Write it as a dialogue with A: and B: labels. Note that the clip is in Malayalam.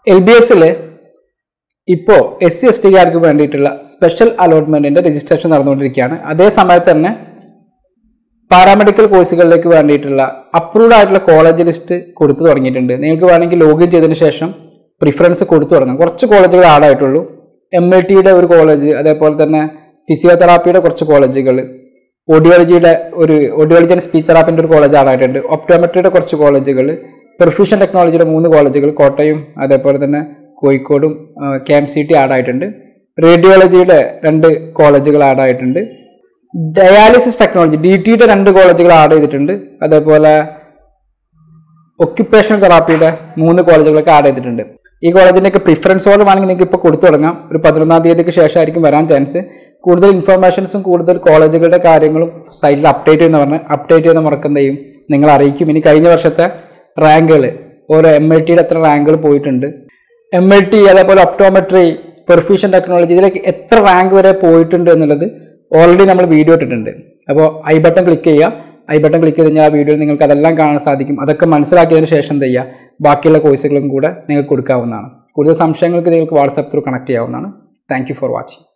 A: എൽ ബി എസിൽ ഇപ്പോൾ എസ് സി എസ് ടിക്കാർക്ക് വേണ്ടിയിട്ടുള്ള സ്പെഷ്യൽ അലോട്ട്മെന്റിന്റെ രജിസ്ട്രേഷൻ നടന്നുകൊണ്ടിരിക്കുകയാണ് അതേ സമയത്ത് തന്നെ പാരാമെഡിക്കൽ കോഴ്സുകളിലേക്ക് വേണ്ടിയിട്ടുള്ള അപ്രൂവ്ഡ് ആയിട്ടുള്ള കോളേജ് ലിസ്റ്റ് കൊടുത്തു തുടങ്ങിയിട്ടുണ്ട് നിങ്ങൾക്ക് വേണമെങ്കിൽ ലോഗിൻ ചെയ്തതിന് ശേഷം പ്രിഫറൻസ് കൊടുത്തു തുടങ്ങാം കുറച്ച് കോളേജുകൾ ആഡ് ആയിട്ടുള്ളൂ എം എൽ ടിയുടെ ഒരു കോളേജ് അതേപോലെ തന്നെ ഫിസിയോതെറാപ്പിയുടെ കുറച്ച് കോളേജുകൾ ഓഡിയോളജിയുടെ ഒരു ഓഡിയോളജി ആൻഡ് സ്പീച്ച് തെറാപ്പിൻ്റെ ഒരു കോളേജ് ആഡ് ആയിട്ടുണ്ട് ഒപ്റ്റോമെട്രിയുടെ കുറച്ച് കോളേജുകൾ പെർഫ്യൂഷൻ ടെക്നോളജിയുടെ മൂന്ന് കോളേജുകൾ കോട്ടയം അതേപോലെ തന്നെ കോഴിക്കോടും K M C T add ആയിട്ടുണ്ട് റേഡിയോളജിയുടെ രണ്ട് കോളേജുകൾ ആഡ് ആയിട്ടുണ്ട് ഡയാലിസിസ് ടെക്നോളജി ഡി ടിയുടെ രണ്ട് കോളേജുകൾ ആഡ് ചെയ്തിട്ടുണ്ട് അതേപോലെ ഒക്യുപ്പേഷണൽ തെറാപ്പിയുടെ മൂന്ന് കോളേജുകളൊക്കെ ആഡ് ചെയ്തിട്ടുണ്ട് ഈ കോളേജിൻ്റെയൊക്കെ പ്രിഫറൻസോട് വേണമെങ്കിൽ നിങ്ങൾക്ക് ഇപ്പോൾ കൊടുത്തു തുടങ്ങാം ഒരു പതിനൊന്നാം തീയതിക്ക് ശേഷമായിരിക്കും വരാൻ ചാൻസ് കൂടുതൽ ഇൻഫർമേഷൻസും കൂടുതൽ കോളേജുകളുടെ കാര്യങ്ങളും സൈറ്റിൽ അപ്ഡേറ്റ് ചെയ്യുന്ന പറഞ്ഞ് അപ്ഡേറ്റ് ചെയ്യുന്ന മുറക്കുന്നതും നിങ്ങൾ അറിയിക്കും ഇനി കഴിഞ്ഞ വർഷത്തെ റാങ്കുകൾ ഓരോ എം എൽ ടിയുടെ എത്ര റാങ്കുകൾ പോയിട്ടുണ്ട് എം എൽ ടി അതേപോലെ ഒപ്റ്റോമെട്രി പെർഫ്യൂഷൻ ടെക്നോളജി ഇതിലേക്ക് എത്ര റാങ്ക് വരെ പോയിട്ടുണ്ട് എന്നുള്ളത് ഓൾറെഡി നമ്മൾ വീഡിയോ ഇട്ടിട്ടുണ്ട് അപ്പോൾ ഐ ബട്ടൺ ക്ലിക്ക് ചെയ്യുക ഐ ബട്ടൺ ക്ലിക്ക് ചെയ്ത് കഴിഞ്ഞാൽ ആ വീഡിയോയിൽ നിങ്ങൾക്ക് അതെല്ലാം കാണാൻ സാധിക്കും അതൊക്കെ മനസ്സിലാക്കിയതിന് ശേഷം എന്ത് ചെയ്യുക ബാക്കിയുള്ള കോഴ്സുകളും കൂടെ നിങ്ങൾക്ക് കൊടുക്കാവുന്നതാണ് കൂടുതൽ സംശയങ്ങൾക്ക് നിങ്ങൾക്ക് വാട്സാപ്പ് ത്രൂ കണക്ട് ചെയ്യാവുന്നതാണ് താങ്ക് യു ഫോർ വാച്ചിങ്